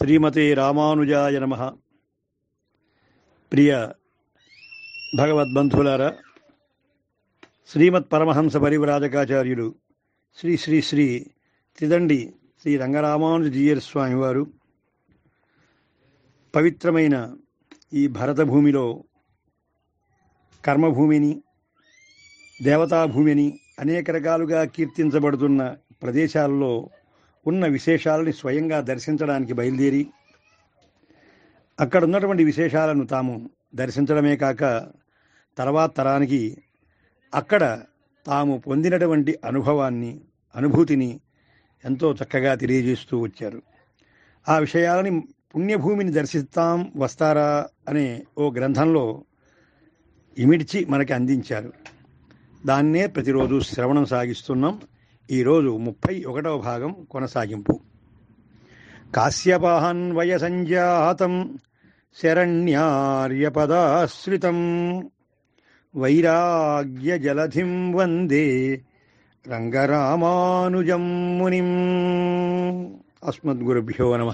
శ్రీమతే రామానుజాయ నమ ప్రియ భగవద్బంధులారా శ్రీమత్ పరమహంస పరివ్రాజకాచార్యులు శ్రీ శ్రీ శ్రీ త్రిదండి శ్రీ రంగరామానుజీయర్ స్వామి వారు పవిత్రమైన ఈ భరత భూమిలో కర్మభూమిని దేవతాభూమిని అనేక రకాలుగా కీర్తించబడుతున్న ప్రదేశాల్లో ఉన్న విశేషాలని స్వయంగా దర్శించడానికి బయలుదేరి అక్కడ ఉన్నటువంటి విశేషాలను తాము దర్శించడమే కాక తర్వాత తరానికి అక్కడ తాము పొందినటువంటి అనుభవాన్ని అనుభూతిని ఎంతో చక్కగా తెలియజేస్తూ వచ్చారు ఆ విషయాలని పుణ్యభూమిని దర్శిస్తాం వస్తారా అనే ఓ గ్రంథంలో ఇమిడ్చి మనకి అందించారు దాన్నే ప్రతిరోజు శ్రవణం సాగిస్తున్నాం ఈరోజు ముప్పై ఒకటవ భాగం కొనసాగింపు కాశ్యపాహన్వయ సంజాతం శరణ్యార్యపదాశ్రితం వైరాగ్య జలధిం వందే రంగరామానుజం మునిం అస్మద్గురుభ్యో నమ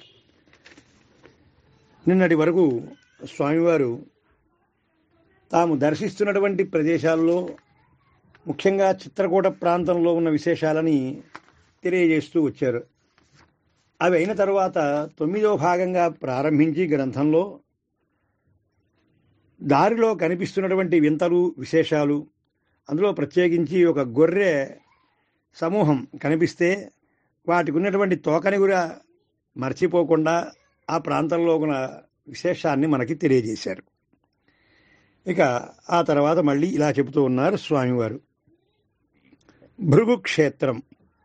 నిన్నటి వరకు స్వామివారు తాము దర్శిస్తున్నటువంటి ప్రదేశాల్లో ముఖ్యంగా చిత్రకూట ప్రాంతంలో ఉన్న విశేషాలని తెలియజేస్తూ వచ్చారు అవి అయిన తర్వాత తొమ్మిదో భాగంగా ప్రారంభించి గ్రంథంలో దారిలో కనిపిస్తున్నటువంటి వింతలు విశేషాలు అందులో ప్రత్యేకించి ఒక గొర్రె సమూహం కనిపిస్తే వాటికి ఉన్నటువంటి తోకని కూడా మర్చిపోకుండా ఆ ప్రాంతంలో ఉన్న విశేషాన్ని మనకి తెలియజేశారు ఇక ఆ తర్వాత మళ్ళీ ఇలా చెబుతూ ఉన్నారు స్వామివారు భృగు క్షేత్రం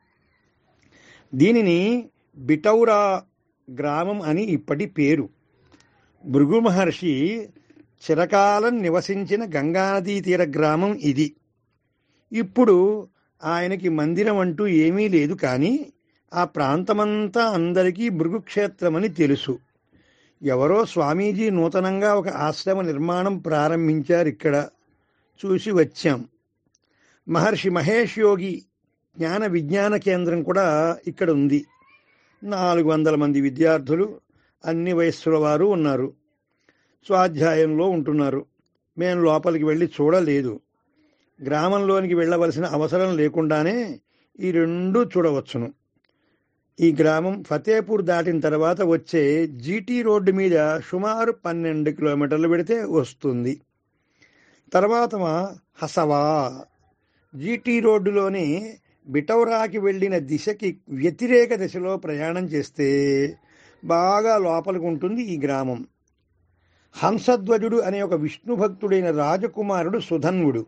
దీనిని బిటౌరా గ్రామం అని ఇప్పటి పేరు భృగు మహర్షి చిరకాలం నివసించిన గంగానదీ తీర గ్రామం ఇది ఇప్పుడు ఆయనకి మందిరం అంటూ ఏమీ లేదు కానీ ఆ ప్రాంతమంతా అందరికీ భృగుక్షేత్రమని తెలుసు ఎవరో స్వామీజీ నూతనంగా ఒక ఆశ్రమ నిర్మాణం ప్రారంభించారు ఇక్కడ చూసి వచ్చాం మహర్షి మహేష్ యోగి జ్ఞాన విజ్ఞాన కేంద్రం కూడా ఇక్కడ ఉంది నాలుగు వందల మంది విద్యార్థులు అన్ని వయస్సుల వారు ఉన్నారు స్వాధ్యాయంలో ఉంటున్నారు మేము లోపలికి వెళ్ళి చూడలేదు గ్రామంలోనికి వెళ్ళవలసిన అవసరం లేకుండానే ఈ రెండు చూడవచ్చును ఈ గ్రామం ఫతేపూర్ దాటిన తర్వాత వచ్చే జీటీ రోడ్డు మీద సుమారు పన్నెండు కిలోమీటర్లు పెడితే వస్తుంది తర్వాత హసవా జీటీ రోడ్డులోని బిటౌరాకి వెళ్ళిన దిశకి వ్యతిరేక దిశలో ప్రయాణం చేస్తే బాగా లోపలికి ఉంటుంది ఈ గ్రామం హంసధ్వజుడు అనే ఒక విష్ణు భక్తుడైన రాజకుమారుడు సుధన్వుడు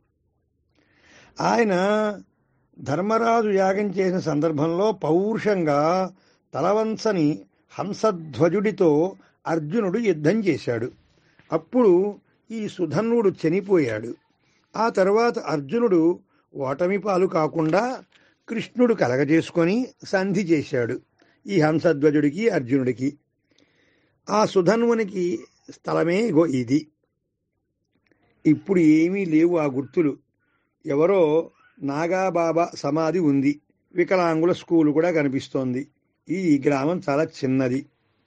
ఆయన ధర్మరాజు యాగం చేసిన సందర్భంలో పౌరుషంగా తలవంచని హంసధ్వజుడితో అర్జునుడు యుద్ధం చేశాడు అప్పుడు ఈ సుధన్వుడు చనిపోయాడు ఆ తర్వాత అర్జునుడు ఓటమి పాలు కాకుండా కృష్ణుడు కలగజేసుకొని సంధి చేశాడు ఈ హంసధ్వజుడికి అర్జునుడికి ఆ సుధన్వునికి స్థలమే ఇగో ఇది ఇప్పుడు ఏమీ లేవు ఆ గుర్తులు ఎవరో నాగాబాబా సమాధి ఉంది వికలాంగుల స్కూలు కూడా కనిపిస్తోంది ఈ గ్రామం చాలా చిన్నది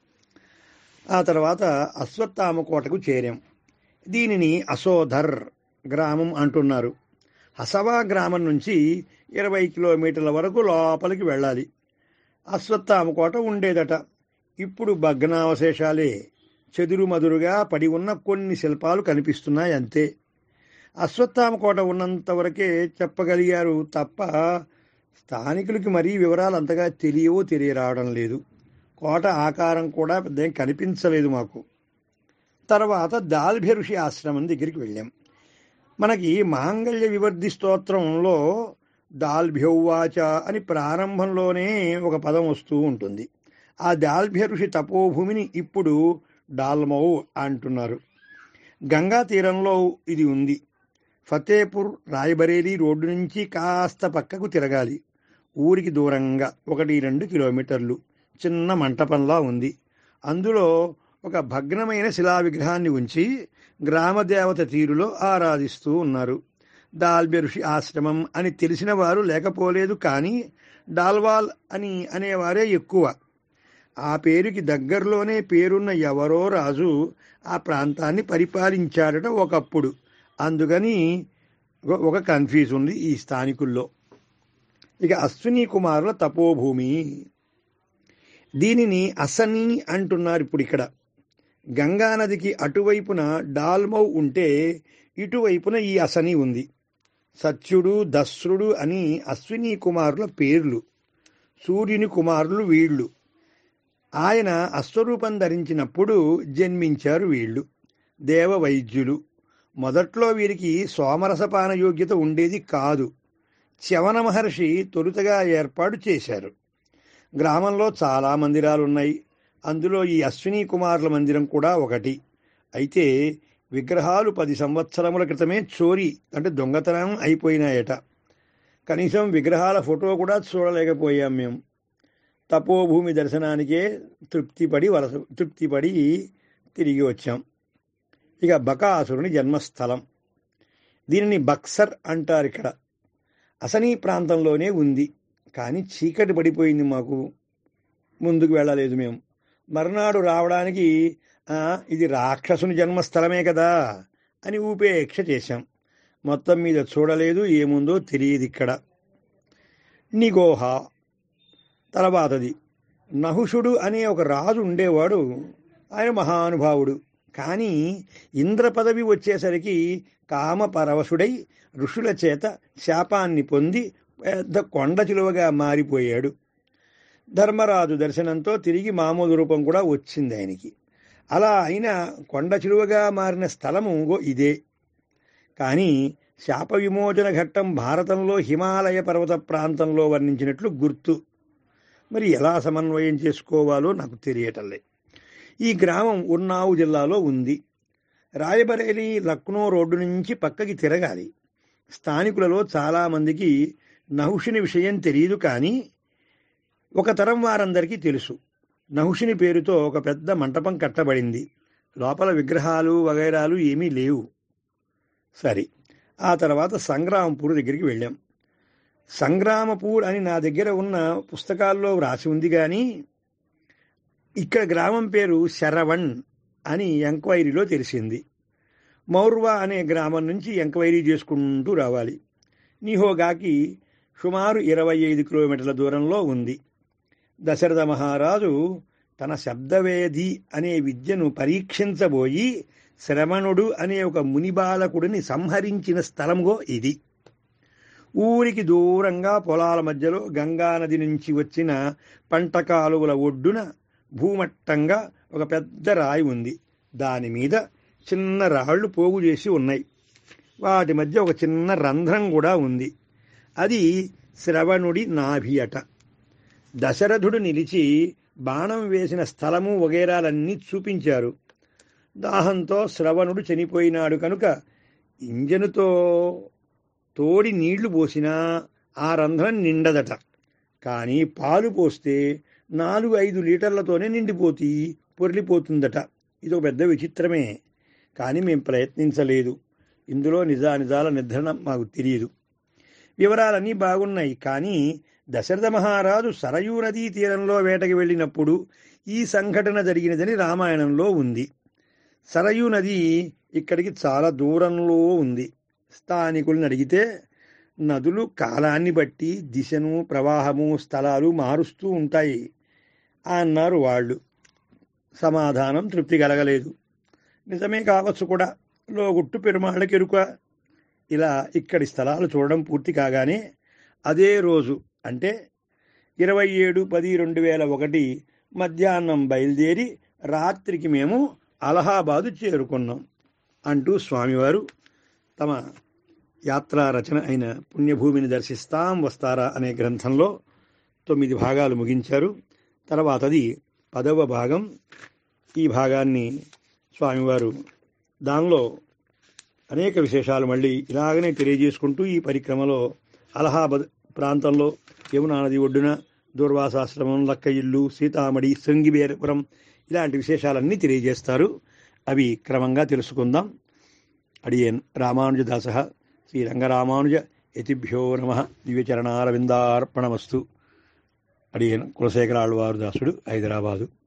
ఆ తర్వాత అశ్వత్థామ కోటకు చేరాం దీనిని అసోధర్ గ్రామం అంటున్నారు హసవా గ్రామం నుంచి ఇరవై కిలోమీటర్ల వరకు లోపలికి వెళ్ళాలి అశ్వత్థామ కోట ఉండేదట ఇప్పుడు భగ్నావశేషాలే చెదురుమదురుగా పడి ఉన్న కొన్ని శిల్పాలు కనిపిస్తున్నాయి అంతే అశ్వత్థామ కోట ఉన్నంత వరకే చెప్పగలిగారు తప్ప స్థానికులకి మరీ వివరాలు అంతగా తెలియవో తెలియరావడం లేదు కోట ఆకారం కూడా పెద్ద కనిపించలేదు మాకు తర్వాత దాల్భ్య ఋషి ఆశ్రమం దగ్గరికి వెళ్ళాం మనకి మాంగళ్య వివర్ధి స్తోత్రంలో దాల్భ్యౌవాచ అని ప్రారంభంలోనే ఒక పదం వస్తూ ఉంటుంది ఆ దాల్భ్య ఋషి తపోభూమిని ఇప్పుడు డాల్మౌ అంటున్నారు గంగా తీరంలో ఇది ఉంది ఫతేపూర్ రాయబరేలీ రోడ్డు నుంచి కాస్త పక్కకు తిరగాలి ఊరికి దూరంగా ఒకటి రెండు కిలోమీటర్లు చిన్న మంటపంలా ఉంది అందులో ఒక భగ్నమైన శిలా విగ్రహాన్ని ఉంచి గ్రామదేవత తీరులో ఆరాధిస్తూ ఉన్నారు దాల్బె ఋషి ఆశ్రమం అని తెలిసిన వారు లేకపోలేదు కానీ డాల్వాల్ అని అనేవారే ఎక్కువ ఆ పేరుకి దగ్గరలోనే పేరున్న ఎవరో రాజు ఆ ప్రాంతాన్ని పరిపాలించాడట ఒకప్పుడు అందుకని ఒక- ఒక కన్ఫ్యూజ్ ఉంది ఈ స్థానికుల్లో ఇక అశ్విని కుమారుల తపోభూమి దీనిని అసని అంటున్నారు ఇప్పుడు ఇక్కడ గంగానదికి అటువైపున డాల్మౌ ఉంటే ఇటువైపున ఈ అసని ఉంది సత్యుడు దస్రుడు అని అశ్విని కుమారుల పేర్లు సూర్యుని కుమారులు వీళ్ళు ఆయన అశ్వరూపం ధరించినప్పుడు జన్మించారు వీళ్ళు దేవ వైద్యులు మొదట్లో వీరికి సోమరసపాన యోగ్యత ఉండేది కాదు చవన మహర్షి తొలుతగా ఏర్పాటు చేశారు గ్రామంలో చాలా మందిరాలు ఉన్నాయి అందులో ఈ అశ్విని కుమారుల మందిరం కూడా ఒకటి అయితే విగ్రహాలు పది సంవత్సరముల క్రితమే చోరీ అంటే దొంగతనం అయిపోయినాయట కనీసం విగ్రహాల ఫోటో కూడా చూడలేకపోయాం మేము తపోభూమి దర్శనానికే తృప్తిపడి వలస తృప్తిపడి తిరిగి వచ్చాం ఇక బకాసురుని జన్మస్థలం దీనిని బక్సర్ అంటారు ఇక్కడ అసనీ ప్రాంతంలోనే ఉంది కానీ చీకటి పడిపోయింది మాకు ముందుకు వెళ్ళలేదు మేము మర్నాడు రావడానికి "ఆ, ఇది రాక్షసుని జన్మస్థలమే కదా అని ఉపేక్ష చేశాం మొత్తం మీద చూడలేదు ఏముందో తెలియదు ఇక్కడ నిగోహ తర్వాతది నహుషుడు అనే ఒక రాజు ఉండేవాడు ఆయన మహానుభావుడు కానీ ఇంద్ర పదవి వచ్చేసరికి కామపరవశుడై ఋషుల చేత శాపాన్ని పొంది పెద్ద కొండ చిలువగా మారిపోయాడు ధర్మరాజు దర్శనంతో తిరిగి మామూలు రూపం కూడా వచ్చింది ఆయనకి అలా అయిన కొండ చిలువగా మారిన స్థలము ఇంగో ఇదే కానీ శాప విమోచన ఘట్టం భారతంలో హిమాలయ పర్వత ప్రాంతంలో వర్ణించినట్లు గుర్తు మరి ఎలా సమన్వయం చేసుకోవాలో నాకు తెలియటంలే ఈ గ్రామం ఉన్నావు జిల్లాలో ఉంది రాయబరేలి లక్నో రోడ్డు నుంచి పక్కకి తిరగాలి స్థానికులలో చాలామందికి నహుషుని విషయం తెలియదు కానీ ఒక తరం వారందరికీ తెలుసు నహుషుని పేరుతో ఒక పెద్ద మంటపం కట్టబడింది లోపల విగ్రహాలు వగైరాలు ఏమీ లేవు సరే ఆ తర్వాత సంగ్రాంపూర్ దగ్గరికి వెళ్ళాం సంగ్రామపూర్ అని నా దగ్గర ఉన్న పుస్తకాల్లో వ్రాసి ఉంది కానీ ఇక్కడ గ్రామం పేరు శరవణ్ అని ఎంక్వైరీలో తెలిసింది మౌర్వా అనే గ్రామం నుంచి ఎంక్వైరీ చేసుకుంటూ రావాలి నిహోగాకి సుమారు ఇరవై ఐదు కిలోమీటర్ల దూరంలో ఉంది దశరథ మహారాజు తన శబ్దవేది అనే విద్యను పరీక్షించబోయి శ్రవణుడు అనే ఒక మునిబాలకుడిని సంహరించిన స్థలంగో ఇది ఊరికి దూరంగా పొలాల మధ్యలో గంగానది నుంచి వచ్చిన పంట కాలువల ఒడ్డున భూమట్టంగా ఒక పెద్ద రాయి ఉంది దాని మీద చిన్న రాళ్ళు పోగు చేసి ఉన్నాయి వాటి మధ్య ఒక చిన్న రంధ్రం కూడా ఉంది అది శ్రవణుడి నాభి అట దశరథుడు నిలిచి బాణం వేసిన స్థలము వగేరాలన్నీ చూపించారు దాహంతో శ్రవణుడు చనిపోయినాడు కనుక ఇంజనుతో తోడి నీళ్లు పోసినా ఆ రంధ్రం నిండదట కానీ పాలు పోస్తే నాలుగు ఐదు లీటర్లతోనే నిండిపోతి పొర్లిపోతుందట ఇది ఒక పెద్ద విచిత్రమే కానీ మేం ప్రయత్నించలేదు ఇందులో నిజానిజాల నిర్ధారణ మాకు తెలియదు వివరాలన్నీ బాగున్నాయి కానీ దశరథ మహారాజు సరయూ నదీ తీరంలో వేటకి వెళ్ళినప్పుడు ఈ సంఘటన జరిగినదని రామాయణంలో ఉంది సరయూ నది ఇక్కడికి చాలా దూరంలో ఉంది స్థానికులను అడిగితే నదులు కాలాన్ని బట్టి దిశను ప్రవాహము స్థలాలు మారుస్తూ ఉంటాయి అన్నారు వాళ్ళు సమాధానం తృప్తి కలగలేదు నిజమే కావచ్చు కూడా లోగుట్టు పెరుమాళ్ళకి ఎరుక ఇలా ఇక్కడి స్థలాలు చూడడం పూర్తి కాగానే అదే రోజు అంటే ఇరవై ఏడు పది రెండు వేల ఒకటి మధ్యాహ్నం బయలుదేరి రాత్రికి మేము అలహాబాదు చేరుకున్నాం అంటూ స్వామివారు తమ యాత్రా రచన అయిన పుణ్యభూమిని దర్శిస్తాం వస్తారా అనే గ్రంథంలో తొమ్మిది భాగాలు ముగించారు తర్వాతది పదవ భాగం ఈ భాగాన్ని స్వామివారు దానిలో అనేక విశేషాలు మళ్ళీ ఇలాగనే తెలియజేసుకుంటూ ఈ పరిక్రమలో అలహాబాద్ ప్రాంతంలో యమునా నది ఒడ్డున దూర్వాసాశ్రమం లక్క ఇల్లు సీతామడి శృంగిబేరపురం ఇలాంటి విశేషాలన్నీ తెలియజేస్తారు అవి క్రమంగా తెలుసుకుందాం అడియన్ రామానుజదాస శ్రీరంగరామానుజ యతిభ్యో నమ దివ్యచరణారవిందార్పణమస్తు అడిగాను కులశేఖర ఆళ్వారు దాసుడు హైదరాబాదు